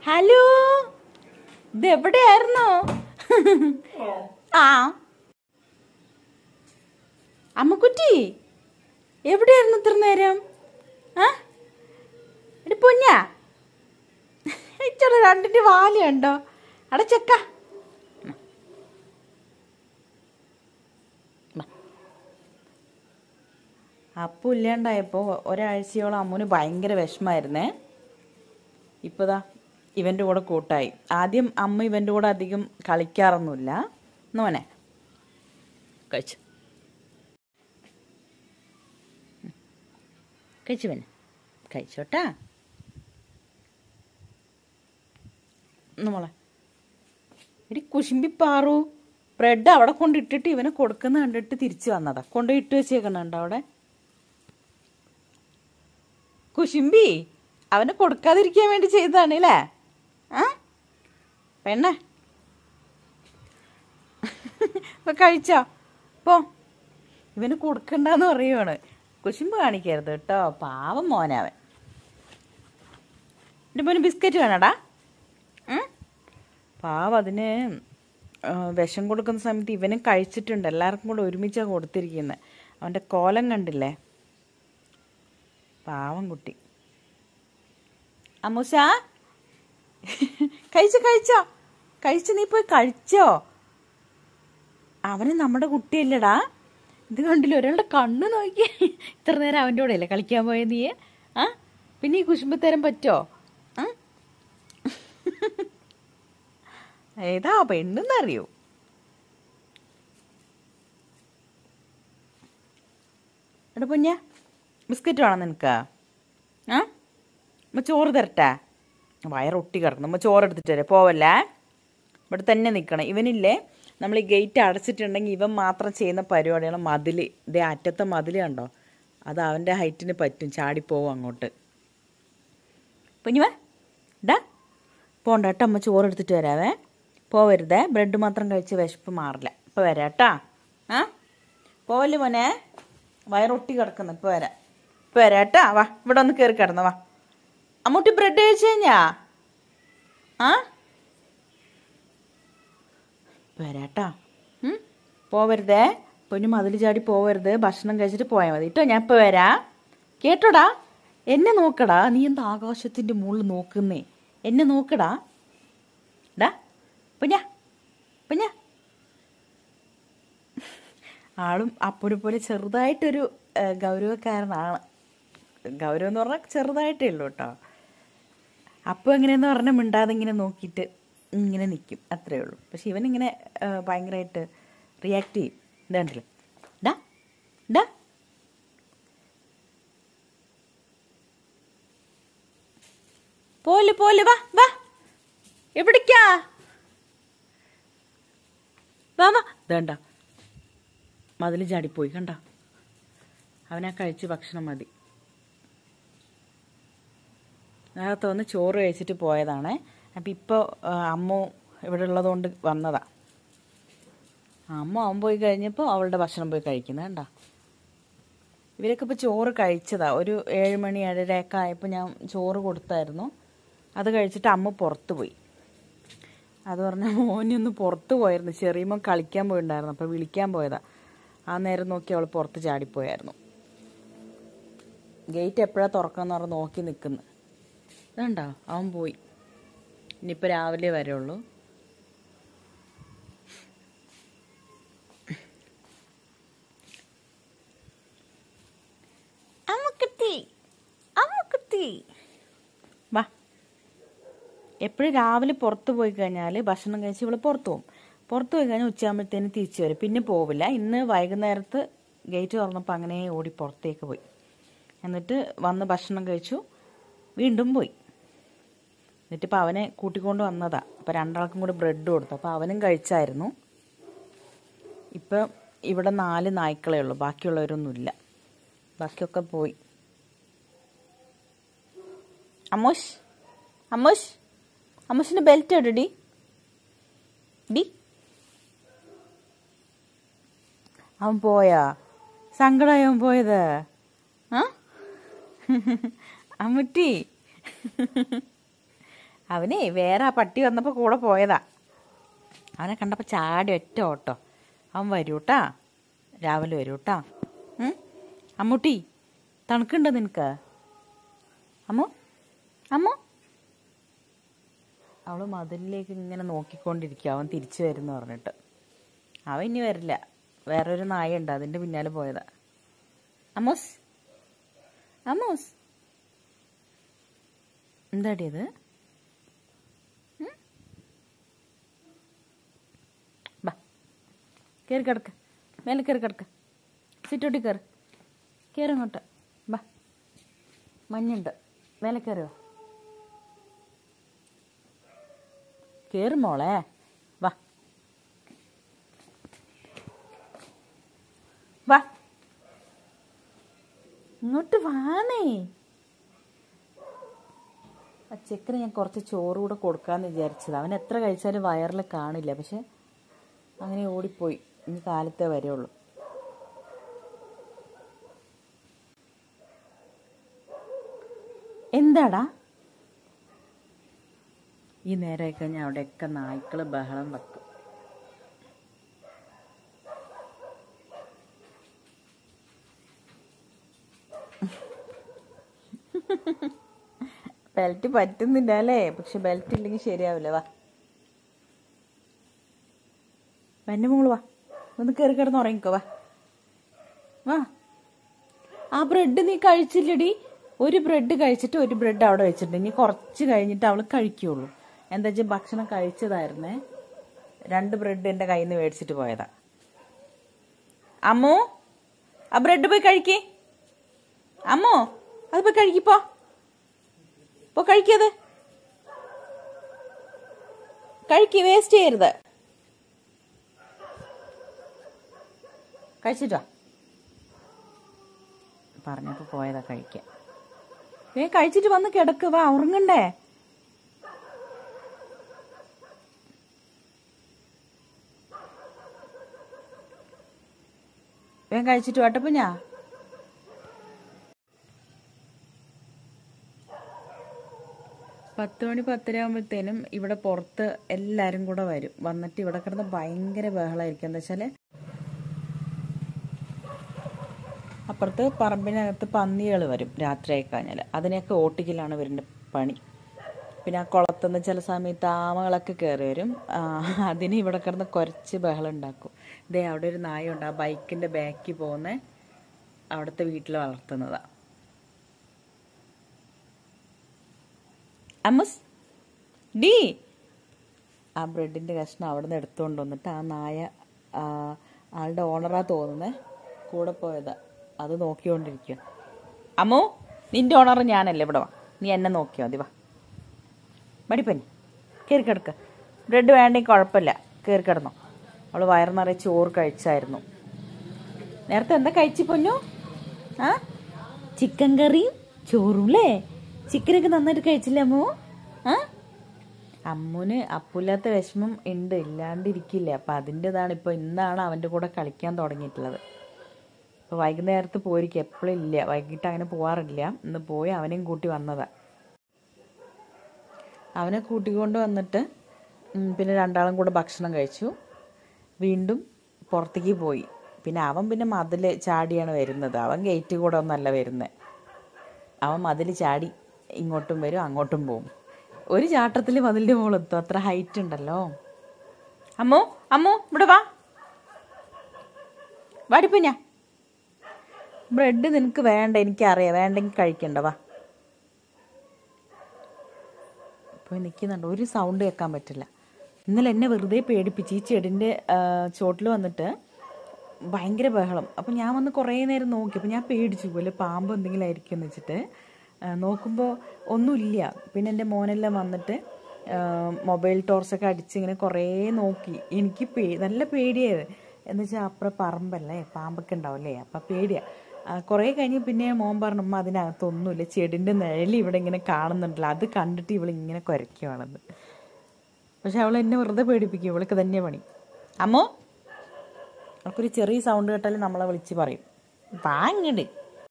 Hello ഇത് എവിടെയായിരുന്നു ആ അമ്മക്കുറ്റി എവിടെയായിരുന്നു ഇത്ര നേരം ആ എടി പൊന്ന ഇച്ചോടെ രണ്ടിന്റെ വാലുണ്ടോ അടച്ചക്ക അപ്പു ഇല്ലാണ്ടായപ്പോൾ ഒരാഴ്ചയോളം അമ്മുന് ഭയങ്കര വിഷമായിരുന്നേ ഇപ്പതാ ഇവൻ്റെ കൂടെ കൂട്ടായി ആദ്യം അമ്മ ഇവൻ്റെ കൂടെ അധികം കളിക്കാറൊന്നുമില്ല നോനെ കഴിച്ചു കഴിച്ചു പിന്നെ കഴിച്ചോട്ടാ ഒന്ന് മോളെ എടി കുശുമ്പി പാറു ബ്രെഡ് അവിടെ കൊണ്ടിട്ടിട്ട് ഇവനെ കൊടുക്കുന്ന കണ്ടിട്ട് തിരിച്ചു വന്നതാ കൊണ്ടുപോയി ഇട്ട് വെച്ചേക്കണുണ്ടോ അവിടെ കുശുമ്പി അവനെ കൊടുക്കാതിരിക്കാൻ വേണ്ടി ചെയ്തതാണ് അല്ലേ ആ പെണ്ണെ ഇപ്പൊ കഴിച്ചോ പോ ഇവന് കൊടുക്കണ്ടെന്ന് പറയുവാണ് കുശുമ്പ് കാണിക്കരുത് കേട്ടോ പാവം മോനവൻ എൻ്റെ മോന് ബിസ്ക്കറ്റ് വേണടാ ഉം? പാവം അതിന് ആ, വിഷം കൊടുക്കുന്ന സമയത്ത് ഇവനും കഴിച്ചിട്ടുണ്ട് എല്ലാവർക്കും കൂടെ ഒരുമിച്ചാണ് കൊടുത്തിരിക്കുന്നത് അവൻ്റെ കോലം കണ്ടില്ലേ പാവം കുട്ടി അമ്മൂസ കഴിച്ചോ കഴിച്ചോ കഴിച്ചു നീ പോയി കഴിച്ചോ അവന് നമ്മുടെ കുട്ടിയല്ലടാ ഇത് കണ്ടില്ല ഒരാളുടെ കണ്ണ് നോക്കി ഇത്ര നേരം അവൻ്റെ കൂടെ അല്ലേ കളിക്കാൻ പോയ നീ ആ പിന്നെ ഈ കുശുമ്പത്തരം പറ്റോ ആ? ഏതാ പെണ്ണെന്നറിയോ എടാ പൊഞ്ഞ ബിസ്ക്കറ്റ് വേണം നിനക്ക് ആ അമ്മ ചോറ് തരട്ടെ വയറൊട്ടി കിടക്കണം അമ്മ ചോറ് എടുത്തിട്ട് തരാം പോവല്ലേ ഇവിടെ തന്നെ നിൽക്കണം ഇവനില്ലേ നമ്മൾ ഈ ഗേറ്റ് അടച്ചിട്ടുണ്ടെങ്കിൽ ഇവൻ മാത്രം ചെയ്യുന്ന പരിപാടിയാണ് മതിൽ ഇതേ അറ്റത്തെ മതിൽ കണ്ടോ അത് അവൻ്റെ ഹൈറ്റിന് പറ്റും ചാടിപ്പോവും അങ്ങോട്ട് കുഞ്ഞുവേ ഡാ പോണ്ട കേട്ടോ അമ്മ ചോറ് എടുത്തിട്ട് വരാവേ പോവരുതേ ബ്രെഡ് മാത്രം കഴിച്ച് വിശപ്പ് മാറില്ല ഇപ്പോൾ വരാം കേട്ടാ ആ പോവല്ലേ മോനെ വയറൊട്ടി കിടക്കുന്നു ഇപ്പോൾ വരാം ഇപ്പോൾ വരാം കേട്ടാ വാ ഇവിടെ ഒന്ന് കയറി കിടന്നു വാ അമ്മൂട്ടി ബ്രെഡ് കഴിച്ചു കഴിഞ്ഞാ ആ വരാട്ടാ ഉം? പോവരുതേ പൊന്നു മതിൽ ചാടി പോവരുത് ഭക്ഷണം കഴിച്ചിട്ട് പോയാൽ മതി കേട്ടോ ഞാൻ ഇപ്പോൾ വരാം കേട്ടോടാ എന്നെ നോക്കടാ നീ എന്താ ആകാശത്തിൻ്റെ മുകളിൽ നോക്കുന്നേ എന്നെ നോക്കടാ ഡാ പൊഞ്ഞ പൊഞ്ഞ ആളും അപ്പോഴെ പോലെ ചെറുതായിട്ടൊരു ആ, ഗൗരവക്കാരനാണ് ഗൗരവം എന്ന് പറഞ്ഞാൽ ചെറുതായിട്ടേ ഉള്ളൂ കേട്ടോ അപ്പോൾ എങ്ങനെയെന്ന് പറഞ്ഞാൽ മിണ്ടാതെ ഇങ്ങനെ നോക്കിയിട്ട് ഇങ്ങനെ നിൽക്കും അത്രേ ഉള്ളൂ പക്ഷെ ഇവനിങ്ങനെ ആ, ഭയങ്കരമായിട്ട് റിയാക്ട് ചെയ്യും ഇതാണ്ടില്ല ഡാ ഡാ പോലെ പോലെ വാ വാ എവിടേക്കാ വാ വാ വേണ്ട മതിൽ ചാടിപ്പോയി കണ്ട അവനാ കഴിച്ച് ഭക്ഷണം മതി നേരത്തെ വന്ന് ചോറ് കഴിച്ചിട്ട് പോയതാണ് അപ്പം ഇപ്പോൾ അമ്മ ഇവിടെ ഉള്ളതുകൊണ്ട് വന്നതാ അമ്മ അവൻ പോയി കഴിഞ്ഞപ്പോൾ അവളുടെ ഭക്ഷണം പോയി കഴിക്കുന്നത് കണ്ട ഇവരൊക്കെ ഇപ്പോൾ ചോറ് കഴിച്ചതാ ഒരു ഏഴ് മണി ഏഴരയൊക്കെ ആയപ്പോൾ ഞാൻ ചോറ് കൊടുത്തായിരുന്നു അത് കഴിച്ചിട്ട് അമ്മ പുറത്ത് പോയി അത് പറഞ്ഞ മോനൊന്ന് പുറത്ത് പോയിരുന്നു ചെറിയമ്മ കളിക്കാൻ പോയിട്ടുണ്ടായിരുന്നു അപ്പോൾ വിളിക്കാൻ പോയതാ ആ നേരം നോക്കി അവൾ പുറത്ത് ചാടിപ്പോയായിരുന്നു ഗേറ്റ് എപ്പോഴാണ് തുറക്കണമെന്ന് പറഞ്ഞ് നോക്കി നിൽക്കുന്നു ഇതുണ്ടോ അവൻ പോയി ഇനിയിപ്പോൾ രാവിലെ വരുള്ളൂ അമ്മക്കുട്ടി അമ്മക്കുട്ടി വാ എപ്പോഴും രാവിലെ പുറത്ത് പോയി കഴിഞ്ഞാൽ ഭക്ഷണം കഴിച്ച് ഇവള് പുറത്ത് പോകും പുറത്ത് പോയി കഴിഞ്ഞാൽ ഉച്ചയാകുമ്പോഴത്തേന് തിരിച്ചു വരും പിന്നെ പോവില്ല ഇന്ന് വൈകുന്നേരത്ത് ഗേറ്റ് തുറന്നപ്പോൾ അങ്ങനെ ഓടി പുറത്തേക്ക് പോയി എന്നിട്ട് വന്ന് ഭക്ഷണം കഴിച്ചു വീണ്ടും പോയി എന്നിട്ടിപ്പോൾ അവനെ കൂട്ടിക്കൊണ്ട് വന്നതാ അപ്പോൾ രണ്ടാൾക്കും കൂടി ബ്രെഡ് കൊടുത്തു അപ്പോൾ അവനും കഴിച്ചായിരുന്നു ഇപ്പം ഇവിടെ നാല് നായ്ക്കളേ ഉള്ളൂ ബാക്കിയുള്ളവരൊന്നുമില്ല ബാക്കിയൊക്കെ പോയി അമ്മോഷ് അമ്മോഷ് അമ്മോഷിന്റെ ബെൽറ്റ് എവിടെ ഡി ഡി അവൻ പോയാ സങ്കടമായി അവൻ പോയത് ആ അമ്മുറ്റി അവനെ വേറെ ആ പട്ടി വന്നപ്പോൾ കൂടെ പോയതാ അവനെ കണ്ടപ്പോൾ ചാടി ഒറ്റ ഓട്ടോ അവൻ വരൂട്ടാ രാവിലെ വരൂട്ടാ ഉം? അമ്മൂട്ടി തണുക്കുണ്ടോ നിനക്ക് അമ്മു അമ്മു അവൾ മതിലിലേക്ക് ഇങ്ങനെ നോക്കിക്കൊണ്ടിരിക്കുക അവൻ തിരിച്ചു വരുന്നു പറഞ്ഞിട്ട് അവൻ ഇനി വരില്ല വേറൊരു നായ ഉണ്ട് അതിൻ്റെ പിന്നാലെ പോയതാ അമ്മോസ് അമ്മോസ് എന്താടി ഇത് ഉം? ബാ കയറി കിടക്ക് മേലെ കയറി കിടക്ക് സിറ്റോട്ടി കയറി കയറി അങ്ങോട്ട് ബാ മഞ്ഞുണ്ട് മേലെ കയറിയോ കയറി മോളെ വാ വാ ഇങ്ങോട്ട് വാണേ ആ ചെക്കന് ഞാൻ കുറച്ച് ചോറ് കൂടെ കൊടുക്കാമെന്ന് വിചാരിച്ചത് അവൻ എത്ര കഴിച്ചാലും വയറിൽ കാണില്ല പക്ഷെ അങ്ങനെ ഓടിപ്പോയി ഇനി കാലത്തെ വരുള്ളൂ എന്താടാ ഈ നേരമായി കഴിഞ്ഞാൽ അവിടെയൊക്കെ നായ്ക്കൾ ബഹളം വെക്കും ബെൽറ്റ് പറ്റുന്നില്ല അല്ലേ പക്ഷെ ബെൽറ്റ് ഇല്ലെങ്കിൽ ശരിയാവില്ല വാ എൻ്റെ മോള് വാ ഒന്ന് കയറി കിടന്ന് ഉറങ്ങിക്കോ വാ വാ ആ ബ്രെഡ് നീ കഴിച്ചില്ലടി ഒരു ബ്രെഡ് കഴിച്ചിട്ട് ഒരു ബ്രെഡ് അവിടെ വെച്ചിട്ടുണ്ട് ഇനി കുറച്ച് കഴിഞ്ഞിട്ട് അവൾ കഴിക്കുള്ളൂ എന്താ വെച്ചാൽ ഭക്ഷണം കഴിച്ചതായിരുന്നേ രണ്ട് ബ്രെഡ് എൻ്റെ കയ്യിൽ നിന്ന് മേടിച്ചിട്ട് പോയതാ അമ്മോ ആ ബ്രെഡ് പോയി കഴിക്കേ അമ്മോ അത് പോയി കഴിക്കിപ്പോ പോ കഴിക്കത് കഴിക്ക് വേസ്റ്റ് ചെയ്യരുത് കഴിച്ചിട്ടോ പറഞ്ഞപ്പോ പോയതാ കഴിക്കാൻ ഏ കഴിച്ചിട്ട് വന്ന് കിടക്ക് വാ ഉറങ്ങണ്ടേ വേഗം കഴിച്ചിട്ട് വേട്ടപ്പോ ഞാ പത്ത് മണി പത്തര ആകുമ്പോഴത്തേനും ഇവിടെ പുറത്ത് എല്ലാരും കൂടെ വരും വന്നിട്ട് ഇവിടെ കിടന്ന് ഭയങ്കര ബഹളമായിരിക്കും എന്താ വെച്ചാല് അപ്പുറത്ത് പറമ്പിനകത്ത് പന്നികൾ വരും രാത്രിയായി കഴിഞ്ഞാൽ അതിനെയൊക്കെ ഓട്ടിക്കലാണ് ഇവരുടെ പണി പിന്നെ ആ കുളത്തുനിന്ന് ചില സമയത്ത് ആമകളൊക്കെ കയറി വരും ആ, അതിന് ഇവിടെ കിടന്ന് കുറച്ച് ബഹളം ഉണ്ടാക്കും ദേ അവിടെ ഒരു നായുണ്ട് ആ ബൈക്കിൻ്റെ ബാക്കിൽ പോകുന്ന അവിടുത്തെ വീട്ടിൽ വളർത്തുന്നതാ അമ്മസ് ഡി ആ ബ്രെഡിൻ്റെ കഷ്ണം അവിടെ നിന്ന് എടുത്തുകൊണ്ട് വന്നിട്ട് ആ നായ ആ, ആളുടെ ഓണറാ തോന്നുന്നേ കൂടെ പോയതാ അത് നോക്കിക്കൊണ്ടിരിക്കുക അമ്മോ നിന്റെ ഓണർ ഞാനല്ലേ ഇവിടെ വാ നീ എന്നെ നോക്കിയോ മതി വാ മടിപ്പനി കയറി കിടക്ക ബ്രെഡ് വേണ്ടെങ്കിൽ കുഴപ്പമില്ല കയറി കിടന്നോ അവൾ വയറ് നിറയെ ചോറ് കഴിച്ചായിരുന്നു നേരത്തെ എന്താ കഴിച്ചു പൊന്നു ആ ചിക്കൻ കറിയും ചോറും അല്ലേ ചിക്കനൊക്കെ നന്നായിട്ട് കഴിച്ചില്ലേ അമ്മു ആ അമ്മുന് അപ്പുല്ലാത്ത വിഷമം ഉണ്ട് ഇല്ലാണ്ടിരിക്കില്ല അപ്പം അതിൻ്റെതാണ് ഇപ്പോൾ ഇന്നാണ് അവൻ്റെ കൂടെ കളിക്കാൻ തുടങ്ങിയിട്ടുള്ളത് അപ്പോൾ വൈകുന്നേരത്ത് പോയിരിക്കും എപ്പോഴും ഇല്ല വൈകിട്ട് അങ്ങനെ പോവാറില്ല ഇന്ന് പോയി അവനെയും കൂട്ടി വന്നതാ അവനെ കൂട്ടിക്കൊണ്ട് വന്നിട്ട് ഉം, പിന്നെ രണ്ടാളും കൂടെ ഭക്ഷണം കഴിച്ചു വീണ്ടും പുറത്തേക്ക് പോയി പിന്നെ അവൻ പിന്നെ മതിൽ ചാടിയാണ് വരുന്നത് അവൻ ഗേറ്റ് കൂടെ ഒന്നല്ല വരുന്നത് അവൻ മതിൽ ചാടി ഇങ്ങോട്ടും വരും അങ്ങോട്ടും പോകും ഒരു ചാട്ടത്തിൽ മതിലിൻ്റെ മുകളെത്തും അത്ര ഹൈറ്റ് ഉണ്ടല്ലോ അമ്മോ അമ്മോ ഇവിടെ വാ വാടിപ്പഞ്ഞ ബ്രെഡ് നിനക്ക് വേണ്ട എനിക്കറിയാം വേണ്ടെങ്കിൽ കഴിക്കണ്ട വാ ഇപ്പോൾ നിൽക്കുന്നുണ്ട് ഒരു സൗണ്ട് കേൾക്കാൻ പറ്റില്ല ഇന്നലെ എന്നെ വെറുതെ പേടിപ്പിച്ച് ഈ ചെടിൻ്റെ ചോട്ടിൽ വന്നിട്ട് ഭയങ്കര ബഹളം അപ്പം ഞാൻ വന്ന് കുറേ നേരം നോക്കി അപ്പം ഞാൻ പേടിച്ചു പോലെ പാമ്പ് എന്തെങ്കിലും ആയിരിക്കും എന്ന് വെച്ചിട്ട് ആ, നോക്കുമ്പോൾ ഒന്നുമില്ല പിന്നെ എൻ്റെ മോനെല്ലാം വന്നിട്ട് ആ, മൊബൈൽ ടോർച്ചൊക്കെ അടിച്ച് ഇങ്ങനെ കുറേ നോക്കി എനിക്ക് പേ നല്ല പേടിയായത് എന്ന് വെച്ചാൽ അപ്പുറം പറമ്പല്ലേ പാമ്പൊക്കെ ഉണ്ടാവില്ലേ അപ്പം പേടിയാണ് കുറേ കഴിഞ്ഞ് പിന്നെ മോൻ പറഞ്ഞു ഉമ്മ അതിനകത്തൊന്നുമില്ല ചെടിൻ്റെ നിഴൽ ഇവിടെ ഇങ്ങനെ കാണുന്നുണ്ടല്ലോ അത് കണ്ടിട്ട് ഇവളിങ്ങനെ കുരയ്ക്കുവാണെന്ന് പക്ഷെ അവൾ എന്നെ വെറുതെ പേടിപ്പിക്കും ഇവൾക്ക് തന്നെ പണി അമ്മോ അവൾക്കൊരു ചെറിയ സൗണ്ട് കേട്ടാലും നമ്മളെ വിളിച്ച് പറയും വാങ്ങട്